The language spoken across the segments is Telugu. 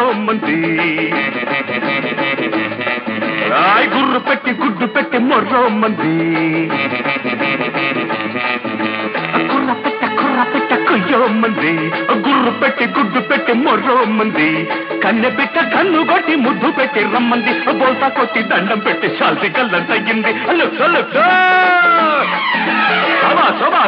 కుయ్యోమంది రాయ్ గుర్రు పెట్టి గుడ్డు పెట్టి మొర్రోమంది కుర్ర పెట్ట కుర్ర పెట్ట కుయ్యోమంది గుర్రు పెట్టి గుడ్డు పెట్టి మొర్రోమంది కన్నె పెట్ట కన్ను కొట్టి ముద్దు పెట్టి రమ్మంది బోల్తా కొట్టి దండం పెట్టి శాల్తి కళ్ళం తగ్గింది లుక్సో లుక్సో సభా సభా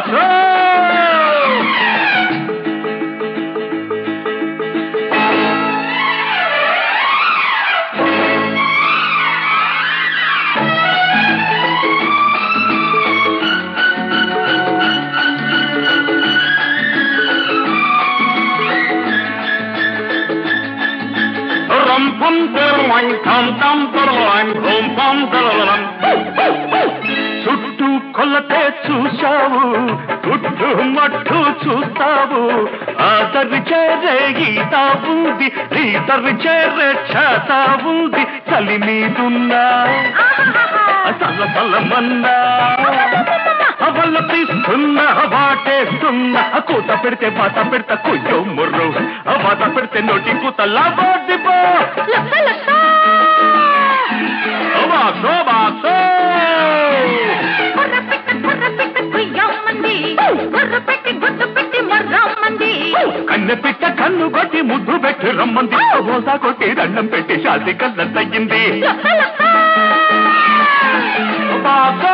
రం పం తెరవాయి ఠం ఠం తెరవాయి హోం పం తెరవలం చుట్టూ కొలతే చూశావు చుట్టూ మట్టు చూస్తావు ఆదరి చేరే గీత ఉంది ఈతరి చేరే చేత ఉంది చలి మీదున్నా చల్ల చల్లమన్నా అవల్ల తీస్తున్నా వాటేస్తున్నా కూత పెడితే బాత పెడతా కుయ్యో ముర్రు బాత పెడితే నోటి కూత లాబోదిబో లక్క లక్క బాసో బాసో కుర్ర పెట్టి కుర్ర పెట్టి కుయ్యమ్మంది కుర్ర పెట్టి గుడ్డు పెట్టి మర్రమ్మంది కన్నె పిట్ట కన్ను కొట్టి ముద్దు పెట్టి రమ్మంది బోసా కొట్టి దండం పెట్టి శాంతి కళ్ళ తగ్గింది లక్క లక్క బాసో